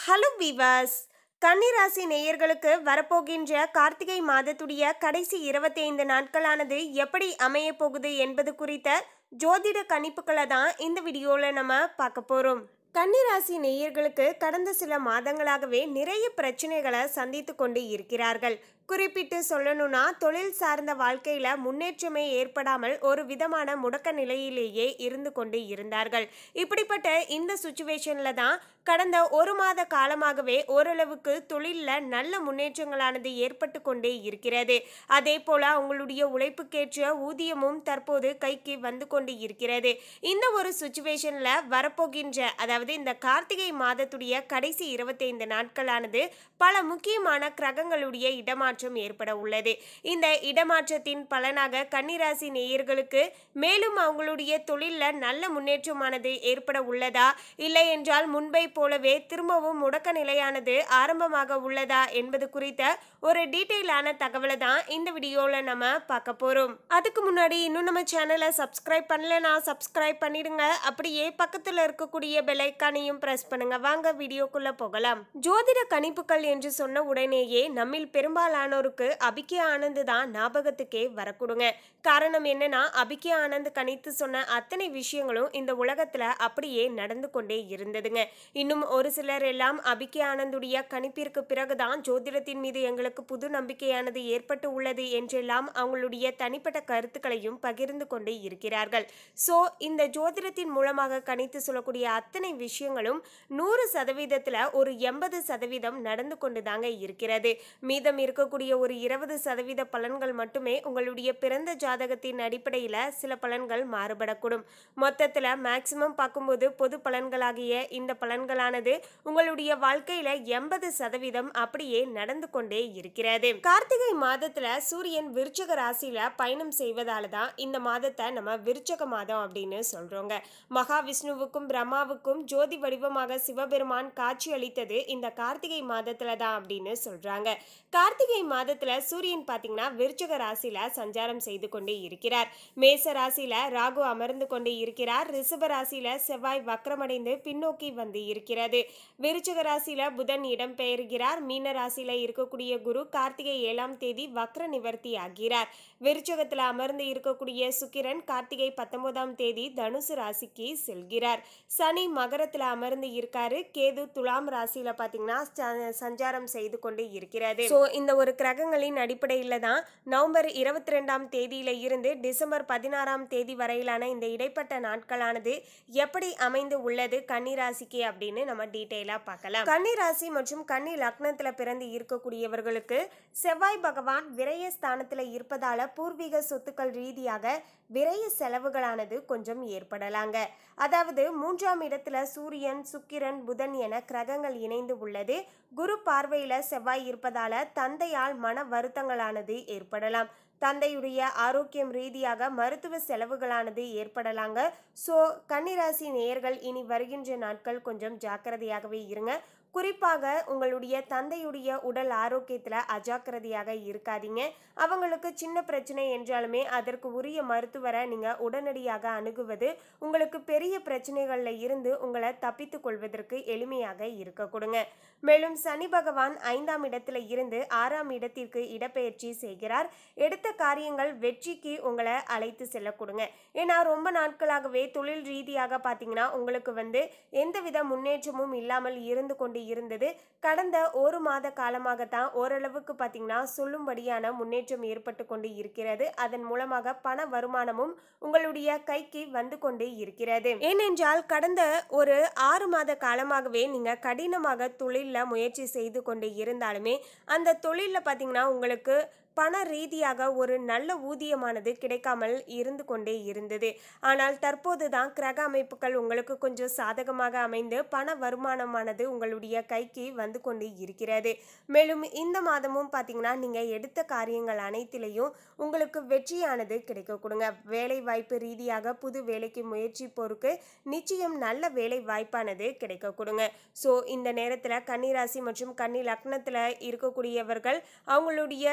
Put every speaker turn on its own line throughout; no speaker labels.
hello விவாஸ் கன்னிராசி நேயர்களுக்கு வரப்போகின்ற கார்த்திகை மாதத்துடைய கடைசி இருபத்தி ஐந்து நாட்களானது எப்படி அமைய போகுது என்பது குறித்த ஜோதிட கணிப்புகளை தான் இந்த வீடியோவில் நம்ம பார்க்க போகிறோம் கன்னிராசி நேயர்களுக்கு கடந்த சில மாதங்களாகவே நிறைய பிரச்சனைகளை சந்தித்து கொண்டு இருக்கிறார்கள் குறிப்பிட்டு சொல்லணும்னா தொழில் சார்ந்த வாழ்க்கையில முன்னேற்றமே ஏற்படாமல் ஒரு விதமான முடக்க நிலையிலேயே இருந்து கொண்டு இருந்தார்கள் இப்படிப்பட்ட இந்த சுச்சுவேஷன்ல தான் கடந்த ஒரு மாத காலமாகவே ஓரளவுக்கு தொழிலில் நல்ல முன்னேற்றங்களானது ஏற்பட்டு கொண்டே இருக்கிறது அதே போல உங்களுடைய உழைப்புக்கேற்ற ஊதியமும் தற்போது கைக்கு வந்து கொண்டு இருக்கிறது இந்த ஒரு சுச்சுவேஷன்ல வரப்போகின்ற அதாவது இந்த கார்த்திகை மாதத்துடைய கடைசி இருபத்தைந்து நாட்களானது பல முக்கியமான கிரகங்களுடைய இடமாற்றம் ஏற்பட உள்ளது இந்த இடமாற்றத்தின் பலனாக கன்னிராசி நேயர்களுக்கு மேலும் அவங்களுடைய தொழிலில் நல்ல முன்னேற்றமானது ஏற்பட உள்ளதா இல்லை என்றால் முன்பை போலவே திரும்பவும் முடக்க நிலையானது ஆரம்பமாக உள்ளதா என்பது குறித்த ஒரு டீட்டெயிலான தகவலை தான் இந்த வீடியோவில் நம்ம பார்க்க போகிறோம் அதுக்கு முன்னாடி இன்னும் நம்ம சேனலை சப்ஸ்கிரைப் பண்ணலனா சப்ஸ்கிரைப் பண்ணிடுங்க அப்படியே பக்கத்தில் இருக்கக்கூடிய பெல் ஐக்கானையும் ப்ரெஸ் பண்ணுங்க வாங்க வீடியோக்குள்ள போகலாம் ஜோதிட கணிப்புகள் என்று சொன்ன உடனேயே நம்மில் பெரும்பாலானோருக்கு அபிக்கே ஆனந்த் தான் ஞாபகத்துக்கே வரக்கூடுங்க காரணம் என்னன்னா அபிக்கே ஆனந்த் கணித்து சொன்ன அத்தனை விஷயங்களும் இந்த உலகத்துல அப்படியே நடந்து கொண்டே இருந்ததுங்க இன்னும் ஒரு சிலர் எல்லாம் அபிக்கே ஆனந்துடைய கணிப்பிற்கு பிறகுதான் ஜோதிடத்தின் மீது எங்களுக்கு புது நம்பிக்கையானது ஏற்பட்டு உள்ளது என்றெல்லாம் அவங்களுடைய தனிப்பட்ட கருத்துக்களையும் பகிர்ந்து கொண்டே இருக்கிறார்கள் ஸோ இந்த ஜோதிடத்தின் மூலமாக கணித்து சொல்லக்கூடிய அத்தனை விஷயங்களும் நூறு சதவீதத்தில் ஒரு எண்பது சதவீதம் நடந்து கொண்டு தாங்க இருக்கிறது மீதம் இருக்கக்கூடிய ஒரு இருபது சதவீத பலன்கள் மட்டுமே உங்களுடைய பிறந்த ஜாதகத்தின் அடிப்படையில் சில பலன்கள் மாறுபடக்கூடும் மொத்தத்தில் மேக்சிமம் பார்க்கும்போது பொது பலன்களாகிய இந்த பலன்களானது உங்களுடைய வாழ்க்கையில எண்பது சதவீதம் அப்படியே நடந்து கொண்டே இருக்கிறது கார்த்திகை மாதத்துல சூரியன் விருச்சக ராசியில பயணம் செய்வதால தான் இந்த மாதத்தை நம்ம விருச்சக மாதம் அப்படின்னு சொல்றோங்க மகாவிஷ்ணுவுக்கும் பிரம்மாவுக்கும் ஜோதி வடிவமாக சிவபெருமான் காட்சி அளித்தது இந்த கார்த்திகை மாதத்துல தான் அப்படின்னு சொல்றாங்க கார்த்திகை மாதத்துல சூரியன் பாத்தீங்கன்னா விருச்சக ராசியில சஞ்சாரம் செய்து கொண்டே இருக்கிறார் மேச ராசியில ராகு அமர்ந்து கொண்டு இருக்கிறார் ரிஷப ராசியில செவ்வாய் வக்ரமடைந்து பின்னோக்கி வந்து இருக்கிறது விருச்சக ராசியில புதன் இடம் பெயர்கிறார் மீன ராசியில இருக்கக்கூடிய குரு கார்த்திகை ஏழாம் தேதி வக்ர நிவர்த்தி ஆகிறார் விருச்சகத்துல அமர்ந்து இருக்கக்கூடிய சுக்கிரன் கார்த்திகை பத்தொன்பதாம் தேதி தனுசு ராசிக்கு செல்கிறார் சனி மகரத்துல அமர்ந்து இருக்காரு கேது துலாம் ராசியில பாத்தீங்கன்னா ச- சஞ்சாரம் செய்து கொண்டு இருக்கிறது ஸோ இந்த ஒரு கிரகங்களின் அடிப்படையில தான் நவம்பர் இருபத்தி ரெண்டாம் தேதியில இருந்து டிசம்பர் பதினாறாம் தேதி வரையிலான இந்த இடைப்பட்ட நாட்களானது எப்படி அமைந்து உள்ளது கன்னிராசிக்கு அப்படின்னு நம்ம டீட்டெயிலாக பார்க்கலாம் கன்னிராசி மற்றும் கன்னி லக்னத்தில் பிறந்து இருக்கக்கூடியவர்களுக்கு செவ்வாய் பகவான் விரய ஸ்தானத்தில் இருப்பதால பூர்வீக சொத்துக்கள் ரீதியாக விரய செலவுகளானது கொஞ்சம் ஏற்படலாங்க அதாவது மூன்றாம் இடத்துல சூரியன் சுக்கிரன் புதன் என கிரகங்கள் இணைந்து உள்ளது குரு பார்வையில செவ்வாய் இருப்பதால தந்தையால் மன வருத்தங்களானது ஏற்படலாம் தந்தையுடைய ஆரோக்கியம் ரீதியாக மருத்துவ செலவுகளானது ஏற்படலாங்க ஸோ கன்னிராசி நேயர்கள் இனி வருகின்ற நாட்கள் கொஞ்சம் ஜாக்கிரதையாகவே இருங்க குறிப்பாக உங்களுடைய தந்தையுடைய உடல் ஆரோக்கியத்தில் அஜாக்கிரதையாக இருக்காதீங்க அவங்களுக்கு சின்ன பிரச்சனை என்றாலுமே அதற்கு உரிய மருத்துவரை நீங்கள் உடனடியாக அணுகுவது உங்களுக்கு பெரிய பிரச்சனைகளில் இருந்து உங்களை தப்பித்துக் கொள்வதற்கு எளிமையாக இருக்க கொடுங்க மேலும் சனி பகவான் ஐந்தாம் இடத்துல இருந்து ஆறாம் இடத்திற்கு இடப்பெயர்ச்சி செய்கிறார் எடுத்த காரியங்கள் வெற்றிக்கு உங்களை அழைத்து செல்ல கொடுங்க ஏன்னா ரொம்ப நாட்களாகவே தொழில் ரீதியாக பார்த்தீங்கன்னா உங்களுக்கு வந்து எந்தவித முன்னேற்றமும் இல்லாமல் இருந்து கொண்டு இருந்தது கடந்த ஒரு மாத காலமாகத்தான் ஓரளவுக்கு பார்த்தீங்கன்னா சொல்லும்படியான முன்னேற்றம் ஏற்பட்டு கொண்டு இருக்கிறது அதன் மூலமாக பண வருமானமும் உங்களுடைய கைக்கு வந்து கொண்டு இருக்கிறது ஏனென்றால் கடந்த ஒரு ஆறு மாத காலமாகவே நீங்க கடினமாக தொழிலில் முயற்சி செய்து கொண்டு இருந்தாலுமே அந்த தொழிலில் பார்த்தீங்கன்னா உங்களுக்கு பண ரீதியாக ஒரு நல்ல ஊதியமானது கிடைக்காமல் இருந்து கொண்டே இருந்தது ஆனால் தற்போது தான் கிரக அமைப்புகள் உங்களுக்கு கொஞ்சம் சாதகமாக அமைந்து பண வருமானமானது உங்களுடைய கைக்கு வந்து கொண்டு இருக்கிறது மேலும் இந்த மாதமும் பார்த்தீங்கன்னா நீங்கள் எடுத்த காரியங்கள் அனைத்திலையும் உங்களுக்கு வெற்றியானது கிடைக்க கொடுங்க வேலை வாய்ப்பு ரீதியாக புது வேலைக்கு முயற்சிப்போருக்கு நிச்சயம் நல்ல வேலை வாய்ப்பானது கிடைக்க கொடுங்க ஸோ இந்த நேரத்தில் கன்னிராசி மற்றும் கன்னி லக்னத்தில் இருக்கக்கூடியவர்கள் அவங்களுடைய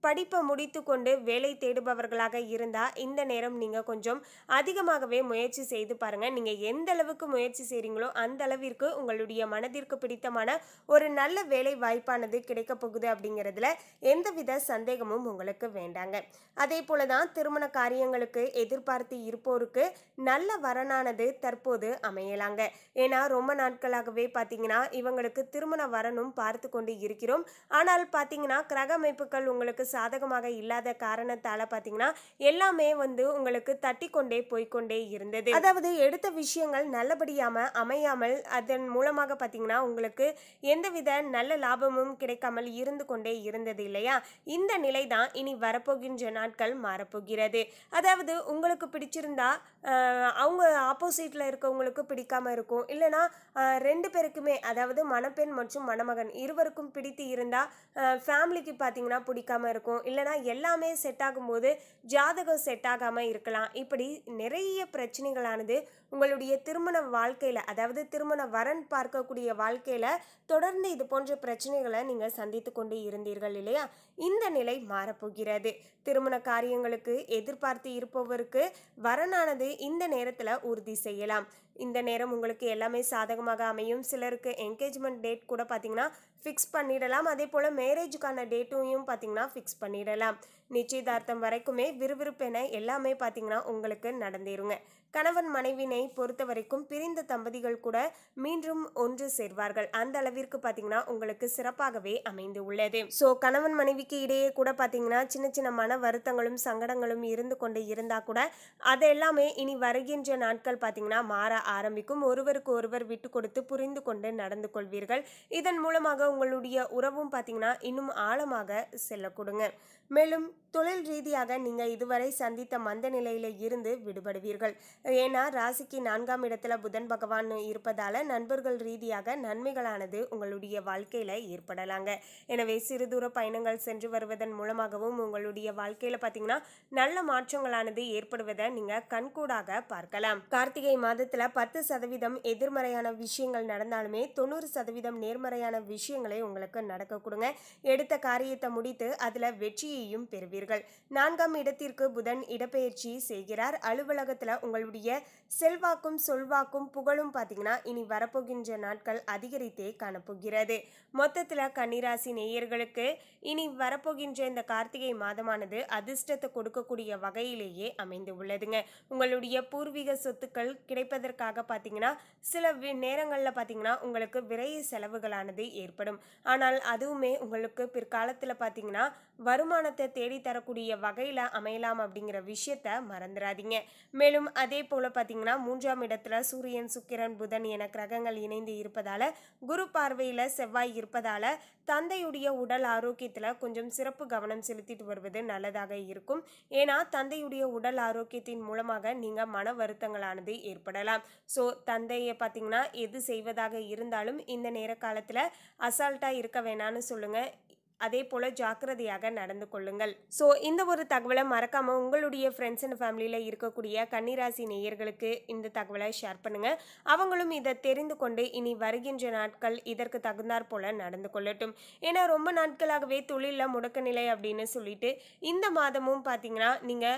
படிப்பை முடித்து கொண்டு வேலை தேடுபவர்களாக இருந்தால் இந்த நேரம் நீங்கள் கொஞ்சம் அதிகமாகவே முயற்சி செய்து பாருங்கள் நீங்கள் எந்த அளவுக்கு முயற்சி செய்கிறீங்களோ அந்த அளவிற்கு உங்களுடைய மனதிற்கு பிடித்தமான ஒரு நல்ல வேலை வாய்ப்பானது கிடைக்க போகுது அப்படிங்கிறதுல எந்தவித சந்தேகமும் உங்களுக்கு வேண்டாங்க அதே போல தான் திருமண காரியங்களுக்கு எதிர்பார்த்து இருப்போருக்கு நல்ல வரனானது தற்போது அமையலாங்க ஏன்னா ரொம்ப நாட்களாகவே பார்த்தீங்கன்னா இவங்களுக்கு திருமண வரனும் பார்த்து கொண்டு இருக்கிறோம் ஆனால் பார்த்தீங்கன்னா கிரக அமைப்புகள் உங்களுக்கு சாதகமாக இல்லாத காரணத்தால் பார்த்தீங்கன்னா எல்லாமே வந்து உங்களுக்கு தட்டி கொண்டே போய்க்கொண்டே இருந்தது அதாவது எடுத்த விஷயங்கள் நல்லபடியாம அமையாமல் அதன் மூலமாக பார்த்தீங்கன்னா உங்களுக்கு எந்தவித நல்ல லாபமும் கிடைக்காமல் இருந்து கொண்டே இருந்தது இல்லையா இந்த நிலை தான் இனி வரப்போகின்ற நாட்கள் மாறப்போகிறது அதாவது உங்களுக்கு பிடிச்சிருந்தா ஆஹ், அவங்க ஆப்போசிட்டில் இருக்கவங்களுக்கு பிடிக்காம இருக்கும் இல்லைனா ஆஹ், ரெண்டு பேருக்குமே அதாவது மணப்பெண் மற்றும் மணமகன் இருவருக்கும் பிடித்து இருந்தால் ஃபேமிலிக்கு பார்த்தீங்கன்னா பிடிக்காம இருக்கும் இல்லைனா எல்லாமே செட் ஆகும்போது ஜாதகம் செட் ஆகாமல் இருக்கலாம் இப்படி நிறைய பிரச்சனைகளானது உங்களுடைய திருமண வாழ்க்கையில் அதாவது திருமண வரன் பார்க்கக்கூடிய வாழ்க்கையில் தொடர்ந்து இது போன்ற பிரச்சனைகளை நீங்கள் சந்தித்து கொண்டு இருந்தீர்கள் இல்லையா இந்த நிலை மாறப்போகிறது திருமண காரியங்களுக்கு எதிர்பார்த்து இருப்பவருக்கு வரனானது இந்த நேரத்தில் உறுதி செய்யலாம் இந்த நேரம் உங்களுக்கு எல்லாமே சாதகமாக அமையும் சிலருக்கு என்கேஜ்மெண்ட் டேட் கூட பார்த்தீங்கன்னா ஃபிக்ஸ் பண்ணிடலாம் அதே போல் மேரேஜுக்கான டேட்டையும் பார்த்தீங்கன்னா ஃபிக்ஸ் பண்ணிடலாம் நிச்சயதார்த்தம் வரைக்குமே விறுவிறுப்பென எல்லாமே பார்த்தீங்கன்னா உங்களுக்கு நடந்தேருங்க கணவன் மனைவினை பொறுத்த வரைக்கும் பிரிந்த தம்பதிகள் கூட மீண்டும் ஒன்று சேர்வார்கள் அந்த அளவிற்கு பார்த்தீங்கன்னா உங்களுக்கு சிறப்பாகவே அமைந்து உள்ளது ஸோ கணவன் மனைவிக்கு இடையே கூட பார்த்தீங்கன்னா சின்ன சின்ன மன வருத்தங்களும் சங்கடங்களும் இருந்து கொண்டு இருந்தா கூட அது எல்லாமே இனி வருகின்ற நாட்கள் பார்த்தீங்கன்னா மாற ஆரம்பிக்கும் ஒருவருக்கு ஒருவர் விட்டு கொடுத்து புரிந்து கொண்டு நடந்து கொள்வீர்கள் இதன் மூலமாக உங்களுடைய உறவும் பார்த்தீங்கன்னா இன்னும் ஆழமாக செல்ல கொடுங்க மேலும் தொழில் ரீதியாக நீங்கள் இதுவரை சந்தித்த மந்த நிலையில இருந்து விடுபடுவீர்கள் ஏன்னா ராசிக்கு நான்காம் இடத்துல புதன் பகவான் இருப்பதால நண்பர்கள் ரீதியாக நன்மைகளானது உங்களுடைய வாழ்க்கையில ஏற்படலாங்க எனவே சிறு தூர பயணங்கள் சென்று வருவதன் மூலமாகவும் உங்களுடைய வாழ்க்கையில பார்த்தீங்கன்னா நல்ல மாற்றங்களானது ஏற்படுவதை நீங்க கண்கூடாக பார்க்கலாம் கார்த்திகை மாதத்துல பத்து சதவீதம் எதிர்மறையான விஷயங்கள் நடந்தாலுமே தொண்ணூறு சதவீதம் நேர்மறையான விஷயங்களே உங்களுக்கு நடக்க கொடுங்க எடுத்த காரியத்தை முடித்து அதுல வெற்றியையும் பெறுவீர்கள் நான்காம் இடத்திற்கு புதன் இடப்பெயர்ச்சி செய்கிறார் அலுவலகத்துல உங்களுடைய செல்வாக்கும் சொல்வாக்கும் புகழும் பார்த்தீங்கன்னா இனி வரப்போகின்ற நாட்கள் அதிகரித்தே காணப்போகிறது மொத்தத்துல கன்னிராசி நேயர்களுக்கு இனி வரப்போகின்ற இந்த கார்த்திகை மாதமானது அதிர்ஷ்டத்தை கொடுக்கக்கூடிய வகையிலேயே அமைந்து உள்ளதுங்க உங்களுடைய பூர்வீக சொத்துக்கள் கிடைப்பதற்காக பார்த்தீங்கன்னா சில வி- நேரங்கள்ல பார்த்தீங்கன்னா உங்களுக்கு விரைய செலவுகளானது ஏற்படும் ஆனால் அதுவுமே உங்களுக்கு பிற்காலத்தில் பார்த்தீங்கன்னா வருமானத்தை தேடி தரக்கூடிய வகையில் அமையலாம் அப்படிங்கிற விஷயத்த மறந்துடாதீங்க மேலும் அதே போல் பார்த்தீங்கன்னா மூன்றாம் இடத்துல சூரியன் சுக்கிரன் புதன் என கிரகங்கள் இணைந்து இருப்பதால குரு பார்வையில் செவ்வாய் இருப்பதால தந்தையுடைய உடல் ஆரோக்கியத்தில் கொஞ்சம் சிறப்பு கவனம் செலுத்திட்டு வருவது நல்லதாக இருக்கும் ஏன்னா தந்தையுடைய உடல் ஆரோக்கியத்தின் மூலமாக நீங்கள் மன வருத்தங்களானது ஏற்படலாம் ஸோ தந்தையை பார்த்தீங்கன்னா எது செய்வதாக இருந்தாலும் இந்த நேர காலத்தில் அசால்ட்டாக இருக்க வேணான்னு சொல்லுங்கள் அதே போல் ஜாக்கிரதையாக நடந்து கொள்ளுங்கள் ஸோ இந்த ஒரு தகவலை மறக்காமல் உங்களுடைய ஃப்ரெண்ட்ஸ் அண்ட் ஃபேமிலியில் இருக்கக்கூடிய கன்னிராசி நேயர்களுக்கு இந்த தகவலை ஷேர் பண்ணுங்கள் அவங்களும் இதை தெரிந்து கொண்டு இனி வருகின்ற நாட்கள் இதற்கு தகுந்தாற் போல நடந்து கொள்ளட்டும் ஏன்னா ரொம்ப நாட்களாகவே தொழிலில் முடக்க நிலை அப்படின்னு சொல்லிட்டு இந்த மாதமும் பார்த்தீங்கன்னா நீங்கள்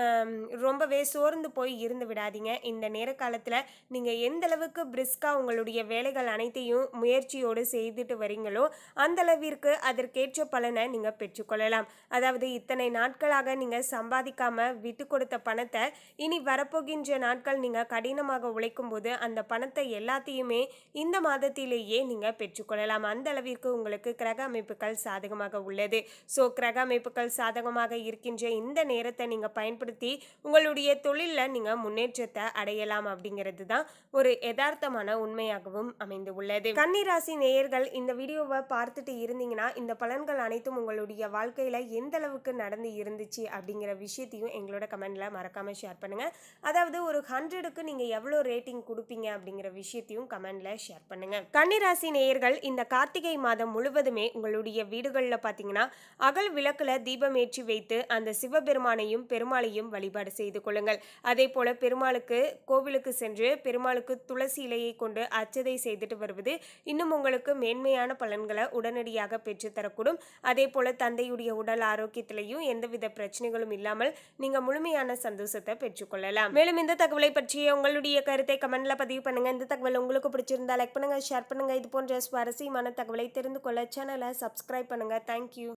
ரொம்பவே சோர்ந்து போய் இருந்து விடாதீங்க இந்த நேர காலத்தில் நீங்கள் எந்த அளவுக்கு பிரிஸ்காக உங்களுடைய வேலைகள் அனைத்தையும் முயற்சியோடு செய்துட்டு வரீங்களோ அந்த அளவிற்கு அதற்கேற்ற பலனை நீங்கள் பெற்றுக்கொள்ளலாம் அதாவது இத்தனை நாட்களாக நீங்கள் சம்பாதிக்காம விட்டு கொடுத்த பணத்தை இனி வரப்போகின்ற நாட்கள் நீங்கள் கடினமாக உழைக்கும் போது அந்த பணத்தை எல்லாத்தையுமே இந்த மாதத்திலேயே நீங்கள் பெற்றுக்கொள்ளலாம் அந்த அளவிற்கு உங்களுக்கு கிரக அமைப்புகள் சாதகமாக உள்ளது ஸோ கிரக அமைப்புகள் சாதகமாக இருக்கின்ற இந்த நேரத்தை நீங்கள் பயன்படுத்தி உங்களுடைய தொழிலில் நீங்கள் முன்னேற்றத்தை அடையலாம் அப்படிங்கிறது தான் ஒரு யதார்த்தமான உண்மையாகவும் அமைந்து உள்ளது கன்னிராசி நேயர்கள் இந்த வீடியோவை பார்த்துட்டு இருந்தீங்கன்னா இந்த பலன்கள் அனைத்தும் உங்களுடைய வாழ்க்கையில் எந்த அளவுக்கு நடந்து இருந்துச்சு அப்படிங்கிற விஷயத்தையும் எங்களோட கமெண்ட்ல மறக்காம ஷேர் பண்ணுங்க அதாவது ஒரு ஹண்ட்ரடுக்கு நீங்கள் எவ்வளோ ரேட்டிங் கொடுப்பீங்க அப்படிங்கிற விஷயத்தையும் கமெண்ட்ல ஷேர் பண்ணுங்க கன்னிராசி நேயர்கள் இந்த கார்த்திகை மாதம் முழுவதுமே உங்களுடைய வீடுகளில் பார்த்தீங்கன்னா அகல் விளக்குல தீபம் ஏற்றி வைத்து அந்த சிவபெருமானையும் பெருமாளையும் பெருமாளையும் வழிபாடு செய்து கொள்ளுங்கள் அதே போல பெருமாளுக்கு கோவிலுக்கு சென்று பெருமாளுக்கு துளசி இலையை கொண்டு அர்ச்சதை செய்துட்டு வருவது இன்னும் உங்களுக்கு மேன்மையான பலன்களை உடனடியாக பெற்றுத்தரக்கூடும் அதே போல தந்தையுடைய உடல் ஆரோக்கியத்திலையும் எந்தவித பிரச்சனைகளும் இல்லாமல் நீங்க முழுமையான சந்தோஷத்தை பெற்றுக்கொள்ளலாம் மேலும் இந்த தகவலை பற்றிய உங்களுடைய கருத்தை கமெண்ட்ல பதிவு பண்ணுங்க இந்த தகவல் உங்களுக்கு பிடிச்சிருந்தா லைக் பண்ணுங்க ஷேர் பண்ணுங்க இது போன்ற சுவாரஸ்யமான தகவலை தெரிந்து கொள்ள சேனலை சப்ஸ்கிரைப் பண்ணுங்க தேங்க்யூ